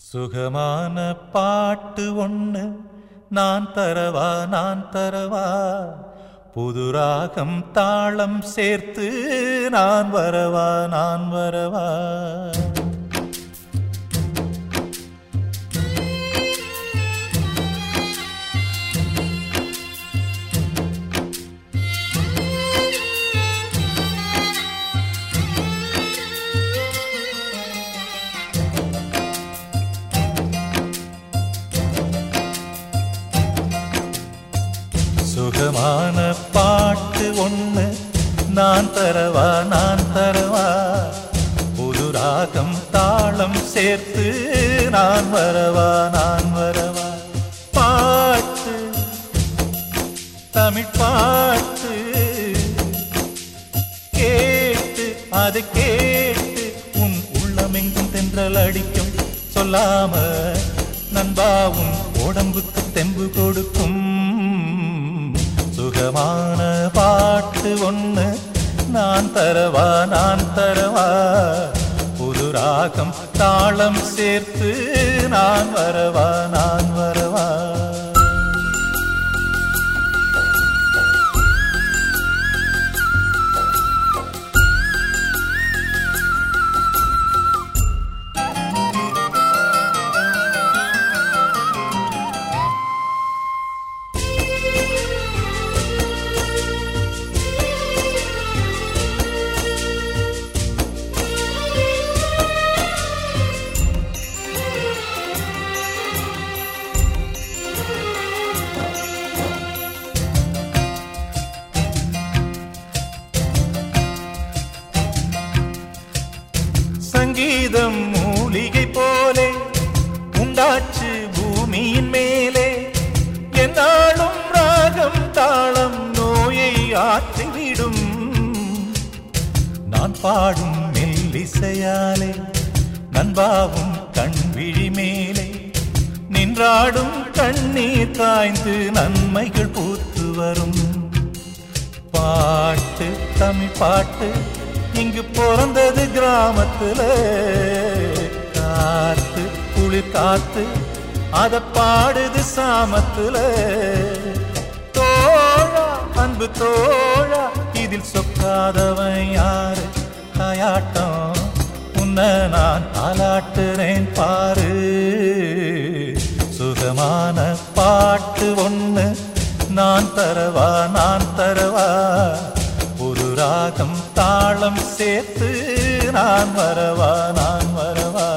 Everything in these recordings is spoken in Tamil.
சுகமான பாட்டு ஒண்ணு நான் தரவா நான் தரவா புது ராகம் தாளம் சேர்த்து நான் வரவா நான் வரவா சுகமான பாட்டு ஒண்ணு நான் தரவா நான் தரவா புது ராகம் தாளம் சேர்த்து நான் வரவா நான் வரவா பாட்டு தமிழ் பாட்டு கேட்டு அதை கேட்டு உன் உள்ளமெங்கும் தென்றல் அடிக்கும் சொல்லாம நண்பாவும் உடம்புக்கு தெம்பு கொடுக்கும் சுகமான பாட்டு ஒண்ணு நான் தரவா நான் தரவா புது ராகம் தாளம் சேர்த்து நான் வரவா நான் வரவா சங்கீதம் மூலிகை போலே உண்டாச்சு பூமியின் மேலே என்னாலும் ராகம் தாளம் நோயை ஆற்றிவிடும் நான் பாடும் மெல்லிசையாலே நண்பாவும் கண் விழி மேலே நின்றாடும் கண்ணீர் காய்ந்து நன்மைகள் பூத்து வரும் பாட்டு தமிழ் பாட்டு இங்கு பிறந்தது கிராமத்துல காத்து குளிர் காத்து அத பாடுது சாமத்துல தோழா அன்பு தோழா இதில் சொக்காதவன் யாரு தாயாட்டம் உன்னை நான் தாலாட்டுறேன் பாரு சுகமான பாட்டு ஒண்ணு நான் தரவா நான் தரவா ஒரு ராகம் தாளம் சேர்த்து நான் வரவா நான் வரவா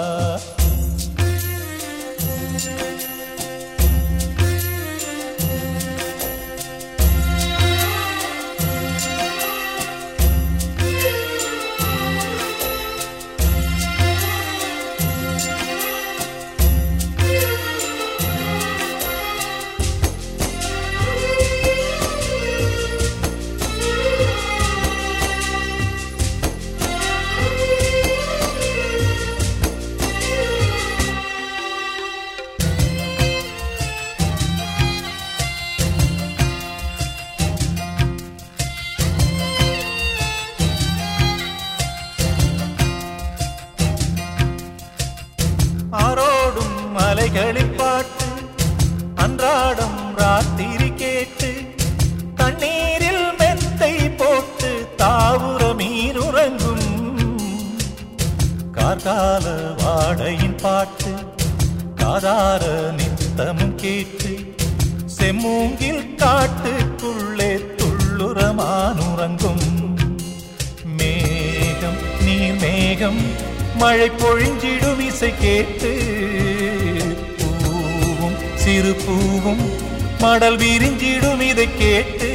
ஆரோடும் மலைகளில் பாட்டு அன்றாடம் ராத்திரி கேட்டு தண்ணீரில் மெத்தை போட்டு தாவுர மீனுறங்கும் கார்கால வாடையின் பாட்டு காதார நித்தமும் கேட்டு செம்மூங்கில் காட்டுக்குள்ளே துள்ளுரமானுறங்கும் மேகம் நீர் மேகம் மழை பொழிஞ்சிடும் இசை கேட்டு பூவும் சிறு பூவும் மடல் விரிஞ்சிடும் இதை கேட்டு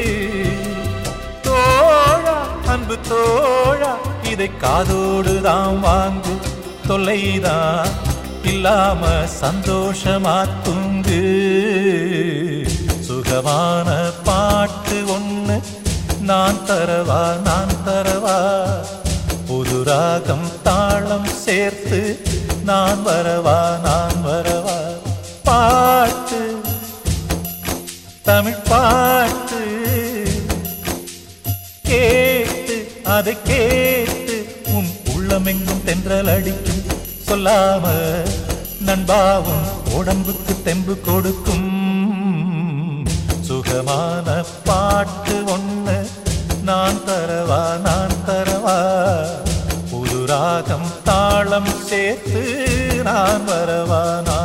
தோழா அன்பு தோழா இதை காதோடு தான் வாங்கு தொல்லைதான் இல்லாம சந்தோஷமா தூங்கு சுகமான பாட்டு ஒண்ணு நான் தரவா நான் தரவா புது ராகம் தாளம் சேர்த்து நான் வரவா நான் வரவா பாட்டு தமிழ் பாட்டு கேட்டு அதை கேட்டு உன் உள்ளமெங்கும் தென்றல் அடிக்கும் சொல்லாம நண்பாவும் உடம்புக்கு தெம்பு கொடுக்கும் சுகமான பாட்டு ஒண்ணு நான் தரவா நான் தரவா புது ராகம் தாளம் சேர்த்து நான் வரவா நான்